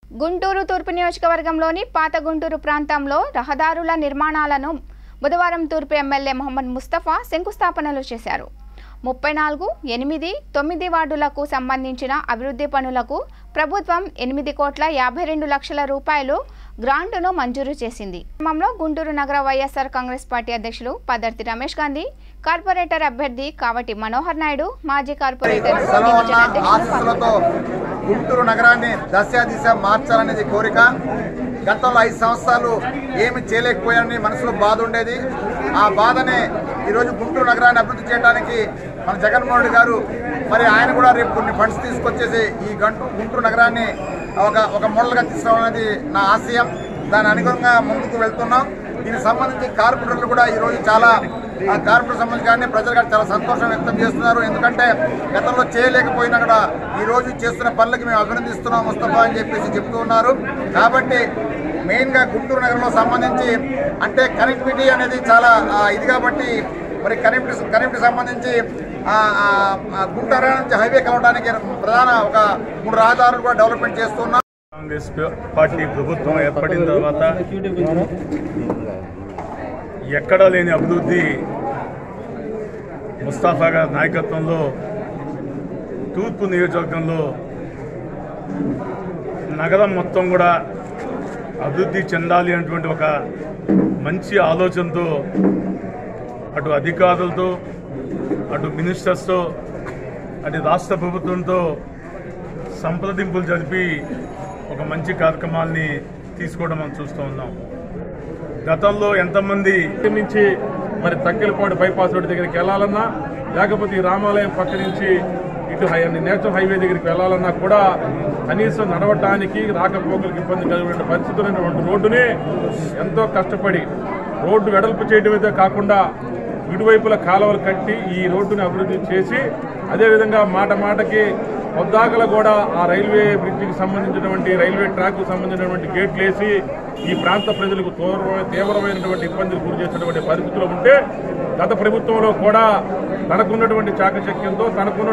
గుంటూరు తూర్పు నియోజకవర్గంలోని పాత గుంటూరు ప్రాంతంలో రహదారుల నిర్మాణాలను బుధవారం తూర్పు ఎమ్మెల్యే మొహమ్మద్ ముస్తఫా శంకుస్థాపనలు చేశారు ముప్పై నాలుగు ఎనిమిది తొమ్మిది వార్డులకు సంబంధించిన అభివృద్ధి పనులకు ప్రభుత్వం ఎనిమిది కోట్ల యాభై రెండు లక్షల రూపాయలు గ్రాంటును మంజూరు చేసింది క్రమంలో గుంటూరు నగర వైఎస్ఆర్ కాంగ్రెస్ పార్టీ అధ్యక్షులు పదర్తి రమేష్ గాంధీ కార్పొరేటర్ అభ్యర్థి కావటి మనోహర్ నాయుడు మాజీ కార్పొరేటర్ సెలవు వల్ల డివిజన్ అధ్యక్షులు ఆశీస్సులతో గుంటూరు నగరాన్ని దశ దిశ మార్చాలనేది కోరిక గతంలో ఐదు సంవత్సరాలు ఏమి చేయలేకపోయారని మనసులో బాధ ఉండేది ఆ బాధనే ఈరోజు గుంటూరు నగరాన్ని అభివృద్ధి చేయడానికి మన జగన్మోహన్ రెడ్డి గారు మరి ఆయన కూడా రేపు కొన్ని ఫండ్స్ తీసుకొచ్చేసి ఈ గంటు గుంటూరు నగరాన్ని ఒక ఒక మోడల్గా తీసుకురావాలనేది నా ఆశయం దాని అనుగుణంగా ముందుకు వెళ్తున్నాం దీనికి సంబంధించి కార్పొరేటర్లు కూడా ఈరోజు చాలా ఆ కార్పొరేట్ సంబంధించి కానీ ప్రజలు కూడా చాలా సంతోషం వ్యక్తం చేస్తున్నారు ఎందుకంటే గతంలో చేయలేకపోయినా కూడా ఈ రోజు చేస్తున్న పనులకి మేము అభినందిస్తున్నాం ముస్తఫా అని చెప్పేసి చెప్తూ ఉన్నారు కాబట్టి మెయిన్గా గుంటూరు నగరంలో సంబంధించి అంటే కనెక్టివిటీ అనేది చాలా ఆ, ఇది కాబట్టి మరి కనెక్టివిటీ కనెక్టివిటీ సంబంధించి ఆ, ఆ, ఆ గుంటూరు నుంచి హైవే కలవడానికి ప్రధాన ఒక మూడు రహదారులు కూడా డెవలప్మెంట్ చేస్తున్నాం కాంగ్రెస్ పార్టీ ప్రభుత్వం ఏర్పడిన తర్వాత ఎక్కడా లేని అభివృద్ధి ముస్తాఫా గారి నాయకత్వంలో తూర్పు నియోజకవర్గంలో నగరం మొత్తం కూడా అభివృద్ధి చెందాలి అనేటువంటి ఒక మంచి ఆలోచనతో అటు అధికారులతో అటు మినిస్టర్స్తో అటు రాష్ట్ర ప్రభుత్వంతో సంప్రదింపులు జరిపి ఒక మంచి కార్యక్రమాల్ని తీసుకోవడం మనం చూస్తూ ఉన్నాం గతంలో ఎంతమంది దగ్గర నుంచి మరి తక్కెలపాడు బైపాస్ రోడ్డు దగ్గరికి వెళ్ళాలన్నా లేకపోతే ఈ రామాలయం పక్క నుంచి ఇటు హై నేషనల్ హైవే దగ్గరికి వెళ్ళాలన్నా కూడా కనీసం నడవటానికి రాకపోకలకు ఇబ్బంది కలిగిన పరిస్థితులైనటువంటి రోడ్డుని ఎంతో కష్టపడి రోడ్డు వెడల్పు చేయడమే కాకుండా ఇరువైపుల కాలువలు కట్టి ఈ రోడ్డుని అభివృద్ధి చేసి అదేవిధంగా మాట మాటకి పొద్దాకల కూడా ఆ రైల్వే బ్రిడ్జికి సంబంధించినటువంటి రైల్వే ట్రాక్ సంబంధించినటువంటి గేట్లు వేసి ఈ ప్రాంత ప్రజలకు తీవ్రమైన తీవ్రమైనటువంటి ఇబ్బందులు గురి చేసినటువంటి పరిస్థితులు ఉంటే గత ప్రభుత్వంలో కూడా తనకున్నటువంటి చాకచక్యంతో తనకున్న